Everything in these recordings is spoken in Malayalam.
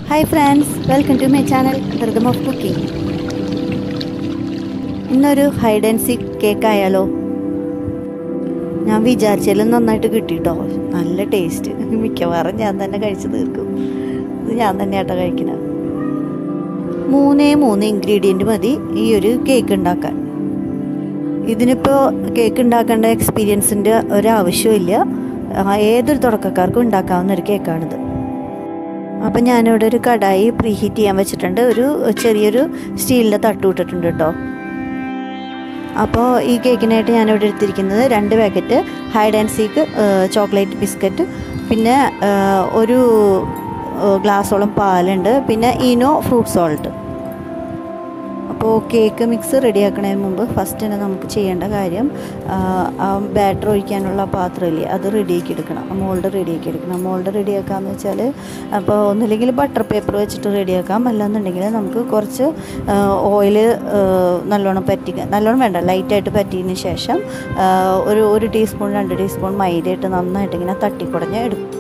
hi friends welcome to my channel ദർഗം ഓഫ് കുക്കിംഗ് ഇന്നൊരു ഹൈഡ് ആൻഡ് സീക്ക് കേക്ക് ആയാലോ ഞാൻ വിചാരിച്ചാലും നന്നായിട്ട് കിട്ടിട്ടോ നല്ല ടേസ്റ്റ് മിക്കവാറും ഞാൻ തന്നെ കഴിച്ച് തീർക്കും ഇത് ഞാൻ തന്നെ ആട്ടോ കഴിക്കുന്നത് മൂന്നേ മൂന്ന് ഇൻഗ്രീഡിയൻറ്റ് മതി ഈ ഒരു കേക്ക് ഉണ്ടാക്കാൻ ഇതിനിപ്പോൾ കേക്ക് ഉണ്ടാക്കേണ്ട എക്സ്പീരിയൻസിൻ്റെ ഒരാവശ്യമില്ല ഏതൊരു തുടക്കക്കാർക്കും ഉണ്ടാക്കാവുന്ന ഒരു കേക്കാണിത് അപ്പം ഞാനിവിടെ ഒരു കടായി പ്രീ ഹീറ്റ് ചെയ്യാൻ വെച്ചിട്ടുണ്ട് ഒരു ചെറിയൊരു സ്റ്റീലിൻ്റെ തട്ട് ഇട്ടിട്ടുണ്ട് കേട്ടോ അപ്പോൾ ഈ കേക്കിനായിട്ട് ഞാനിവിടെ എടുത്തിരിക്കുന്നത് രണ്ട് packet hide and seek chocolate biscuit പിന്നെ ഒരു ഗ്ലാസോളം പാലുണ്ട് പിന്നെ ഈനോ ഫ്രൂട്ട് സോൾട്ട് അപ്പോൾ കേക്ക് മിക്സ് റെഡിയാക്കുന്നതിന് മുമ്പ് ഫസ്റ്റ് തന്നെ നമുക്ക് ചെയ്യേണ്ട കാര്യം ആ ബാറ്റർ ഒഴിക്കാനുള്ള പാത്രമില്ലേ അത് റെഡിയാക്കി എടുക്കണം മോൾഡ് റെഡിയാക്കി എടുക്കണം മോൾഡ് റെഡിയാക്കാമെന്ന് വെച്ചാൽ അപ്പോൾ ഒന്നുമില്ലെങ്കിൽ ബട്ടർ പേപ്പർ വെച്ചിട്ട് റെഡിയാക്കാം അല്ലാന്നുണ്ടെങ്കിൽ നമുക്ക് കുറച്ച് ഓയിൽ നല്ലോണം പറ്റിക്കുക നല്ലോണം വേണ്ട ലൈറ്റായിട്ട് പറ്റിയതിന് ശേഷം ഒരു ഒരു ടീസ്പൂൺ രണ്ട് ടീസ്പൂൺ മൈദയിട്ട് നന്നായിട്ട് ഇങ്ങനെ തട്ടിക്കുടഞ്ഞ് എടുക്കും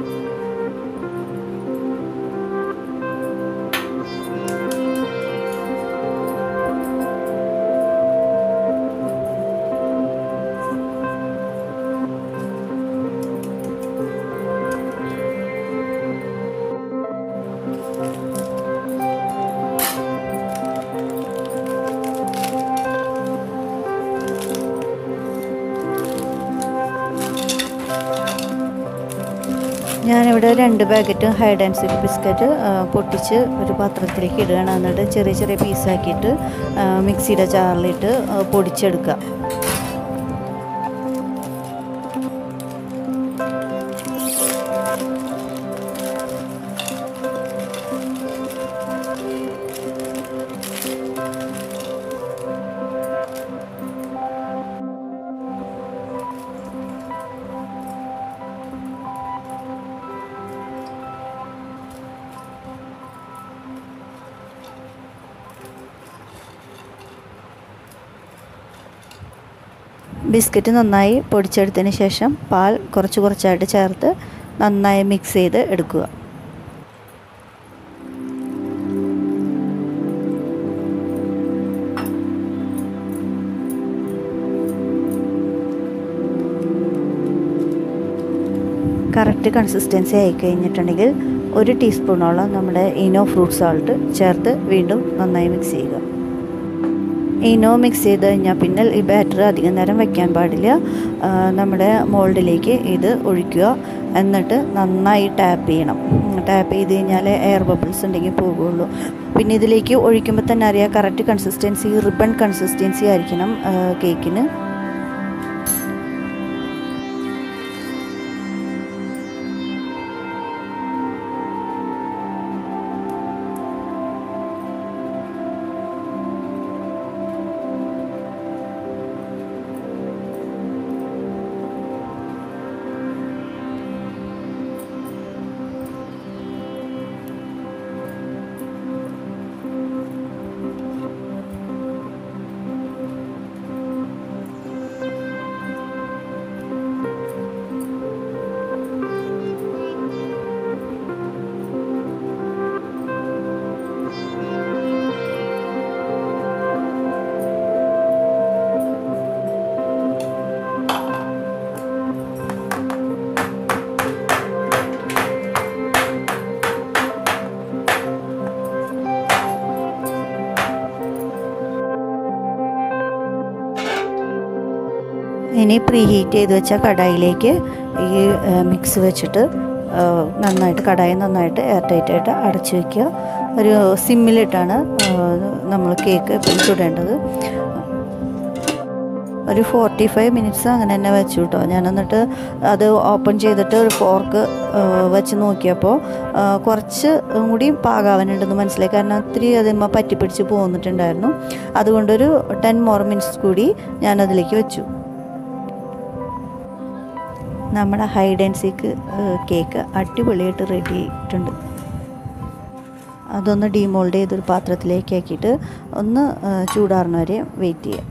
ഞാനിവിടെ രണ്ട് packet hide and seek biscuit പൊട്ടിച്ച് ഒരു പാത്രത്തിലേക്ക് ഇടുകയാണ് എന്നിട്ട് ചെറിയ ചെറിയ പീസാക്കിയിട്ട് മിക്സിയുടെ ജാറിലിട്ട് പൊടിച്ചെടുക്കുക ബിസ്ക്കറ്റ് നന്നായി പൊടിച്ചെടുത്തതിന് ശേഷം പാൽ കുറച്ച് കുറച്ചായിട്ട് ചേർത്ത് നന്നായി മിക്സ് ചെയ്ത് എടുക്കുക കറക്റ്റ് കൺസിസ്റ്റൻസി ആയി കഴിഞ്ഞിട്ടുണ്ടെങ്കിൽ ഒരു ടീസ്പൂണോളം നമ്മുടെ ഇനോ ഫ്രൂട്ട് സോൾട്ട് ചേർത്ത് വീണ്ടും നന്നായി മിക്സ് ചെയ്യുക ഇനോ മിക്സ് ചെയ്ത് കഴിഞ്ഞാൽ പിന്നെ ഈ ബാറ്റർ അധികം നേരം വെക്കാൻ പാടില്ല നമ്മുടെ മോൾഡിലേക്ക് ഇത് ഒഴിക്കുക എന്നിട്ട് നന്നായി ടാപ്പ് ചെയ്യണം ടാപ്പ് ചെയ്ത് കഴിഞ്ഞാൽ എയർ ബബിൾസ് ഉണ്ടെങ്കിൽ പോകുള്ളൂ പിന്നെ ഇതിലേക്ക് ഒഴിക്കുമ്പോൾ തന്നെ അറിയാം കറക്റ്റ് കൺസിസ്റ്റൻസി റിബൺ കൺസിസ്റ്റൻസി ആയിരിക്കണം കേക്കിന് ഇനി പ്രീ ഹീറ്റ് ചെയ്ത് വെച്ച കടായിലേക്ക് ഈ മിക്സ് വെച്ചിട്ട് നന്നായിട്ട് കടായി നന്നായിട്ട് എയർ ടൈറ്റായിട്ട് അടച്ചു വയ്ക്കുക ഒരു സിമ്മിലിട്ടാണ് നമ്മൾ കേക്ക് എപ്പോഴും ചുടേണ്ടത് ഒരു ഫോർട്ടി ഫൈവ് മിനിറ്റ്സ് അങ്ങനെ തന്നെ വെച്ചു കേട്ടോ ഞാൻ എന്നിട്ട് അത് ഓപ്പൺ ചെയ്തിട്ട് ഒരു ഫോർക്ക് വെച്ച് നോക്കിയപ്പോൾ കുറച്ച് കൂടി പാകാവാനുണ്ടെന്ന് മനസ്സിലായി കാരണം ഒത്തിരി അതിന്മ പറ്റിപ്പിടിച്ച് പോന്നിട്ടുണ്ടായിരുന്നു അതുകൊണ്ടൊരു ടെൻ മോർ മിനിറ്റ്സ് കൂടി ഞാനതിലേക്ക് വെച്ചു നമ്മുടെ ഹൈഡ് ആൻഡ് സീക്ക് കേക്ക് അടിപൊളിയായിട്ട് റെഡി ആയിട്ടുണ്ട് അതൊന്ന് ഡീമോൾഡ് ചെയ്തൊരു പാത്രത്തിലേക്ക് ആക്കിയിട്ട് ഒന്ന് ചൂടാറുന്ന വരെ വെയിറ്റ് ചെയ്യാം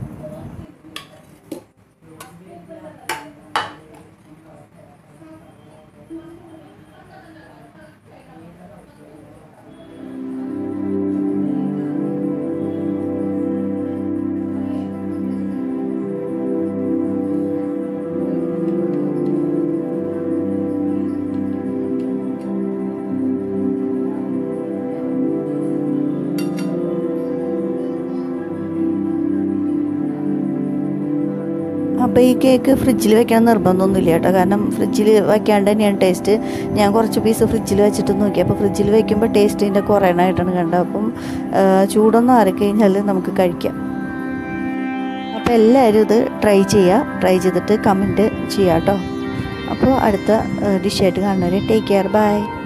അപ്പോൾ ഈ കേക്ക് ഫ്രിഡ്ജിൽ വെക്കണം നിർബന്ധമൊന്നുമില്ല കേട്ടോ കാരണം ഫ്രിഡ്ജിൽ വെക്കാണ്ട് തന്നെയാണ് ടേസ്റ്റ് ഞാൻ കുറച്ച് പീസ് ഫ്രിഡ്ജിൽ വെച്ചിട്ട് നോക്കി അപ്പോൾ ഫ്രിഡ്ജിൽ വെക്കുമ്പോൾ ടേസ്റ്റിൻ്റെ കുറയണമായിട്ടാണ് കണ്ടത് അപ്പം ആ, ചൂടൊന്നും ആറിക്കഴിഞ്ഞാൽ നമുക്ക് കഴിക്കാം അപ്പോൾ എല്ലാവരും ഇത് ട്രൈ ചെയ്യുക ട്രൈ ചെയ്തിട്ട് കമൻറ്റ് ചെയ്യാം കേട്ടോ അപ്പോൾ അടുത്ത ഡിഷായിട്ട് കാണുന്നവരെ ടേക്ക് കെയർ ബൈ